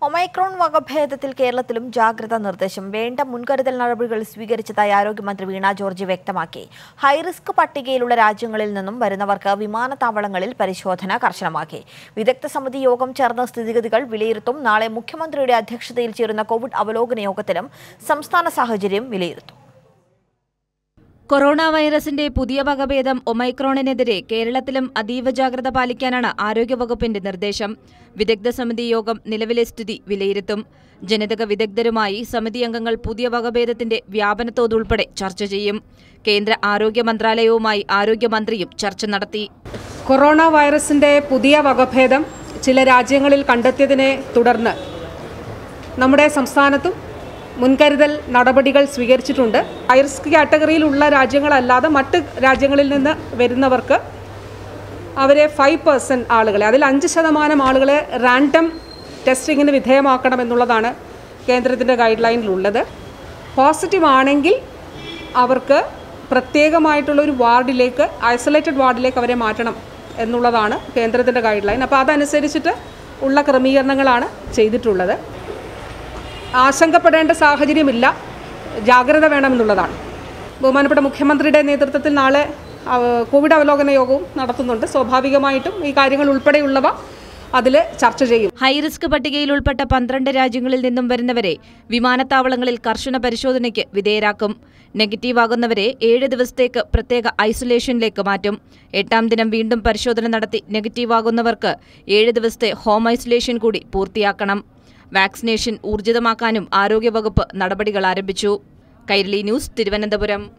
omicron വകഭേദത്തിൽ കേരളത്തിലും ജാഗ്രതാ നിർദ്ദേശം വേണ്ട മുൻകരുതൽ നടപടികൾ സ്വീകരിച്ചതായി ആരോഗ്യമന്ത്രി വീണ ജോർജ് വ്യക്തമാക്കി ഹൈറിസ്ക് പട്ടികയിലുള്ള രാജ്യങ്ങളിൽ നിന്നും വരുന്നവർക്ക് വിമാനത്താവളങ്ങളിൽ പരിശോധന കർശനമാക്കി വിദഗ്ധ സമിതി യോഗം ചേർന്ന സ്ഥിതിഗതികൾ വിലയിരുത്തും നാളെ മുഖ്യമന്ത്രിയുടെ അധ്യക്ഷതയിൽ ചേരുന്ന കോവിഡ് അവലോകന യോഗത്തിലും സംസ്ഥാന സാഹചര്യം വിലയിരുത്തും കൊറോണ വൈറസിന്റെ പുതിയ വകഭേദം ഒമൈക്രോണിനെതിരെ കേരളത്തിലും അതീവ ജാഗ്രത പാലിക്കാനാണ് ആരോഗ്യവകുപ്പിന്റെ നിർദ്ദേശം വിദഗ്ധ സമിതി യോഗം നിലവിലെ സ്ഥിതി വിലയിരുത്തും ജനിതക വിദഗ്ധരുമായി സമിതി അംഗങ്ങൾ പുതിയ വകഭേദത്തിന്റെ വ്യാപനത്തോതുൾപ്പെടെ ചർച്ച ചെയ്യും കേന്ദ്ര ആരോഗ്യ മന്ത്രാലയവുമായി ആരോഗ്യമന്ത്രിയും ചർച്ച നടത്തി കൊറോണ വൈറസിൻ്റെ പുതിയ വകഭേദം ചില രാജ്യങ്ങളിൽ കണ്ടെത്തിയതിനെ തുടർന്ന് നമ്മുടെ സംസ്ഥാനത്തും മുൻകരുതൽ നടപടികൾ സ്വീകരിച്ചിട്ടുണ്ട് ഹൈറിസ്ക് കാറ്റഗറിയിലുള്ള രാജ്യങ്ങളല്ലാതെ മറ്റ് രാജ്യങ്ങളിൽ നിന്ന് വരുന്നവർക്ക് അവരെ ഫൈവ് പെർസെൻറ്റ് ആളുകളെ അതിൽ അഞ്ച് ശതമാനം ആളുകളെ റാൻഡം ടെസ്റ്റിങ്ങിന് വിധേയമാക്കണമെന്നുള്ളതാണ് കേന്ദ്രത്തിൻ്റെ ഗൈഡ് ലൈനിലുള്ളത് പോസിറ്റീവ് ആണെങ്കിൽ അവർക്ക് പ്രത്യേകമായിട്ടുള്ള ഒരു വാർഡിലേക്ക് ഐസൊലേറ്റഡ് വാർഡിലേക്ക് അവരെ മാറ്റണം എന്നുള്ളതാണ് കേന്ദ്രത്തിൻ്റെ ഗൈഡ് ലൈൻ അപ്പോൾ അതനുസരിച്ചിട്ട് ഉള്ള ക്രമീകരണങ്ങളാണ് ചെയ്തിട്ടുള്ളത് ആശങ്കപ്പെടേണ്ട സാഹചര്യമില്ല ജാഗ്രത വേണമെന്നുള്ളതാണ് ബഹുമാനപ്പെട്ട മുഖ്യമന്ത്രിയുടെ നേതൃത്വത്തിൽ നാളെ ആ, കോവിഡ് അവലോകന യോഗവും നടത്തുന്നുണ്ട് സ്വാഭാവികമായിട്ടും ഈ കാര്യങ്ങൾ ഉൾപ്പെടെയുള്ളവ അതിൽ ചർച്ച ചെയ്യും ഹൈറിസ്ക് പട്ടികയിൽ ഉൾപ്പെട്ട പന്ത്രണ്ട് രാജ്യങ്ങളിൽ നിന്നും വരുന്നവരെ വിമാനത്താവളങ്ങളിൽ കർശന പരിശോധനയ്ക്ക് വിധേയരാക്കും നെഗറ്റീവ് ആകുന്നവരെ ഏഴ് ദിവസത്തേക്ക് പ്രത്യേക ഐസൊലേഷനിലേക്ക് മാറ്റും എട്ടാം ദിനം വീണ്ടും പരിശോധന നടത്തി നെഗറ്റീവ് ആകുന്നവർക്ക് ഏഴ് ദിവസത്തെ ഹോം ഐസൊലേഷൻ കൂടി പൂർത്തിയാക്കണം വാക്സിനേഷൻ ഊർജിതമാക്കാനും ആരോഗ്യവകുപ്പ് നടപടികൾ ആരംഭിച്ചു കൈരളി ന്യൂസ് തിരുവനന്തപുരം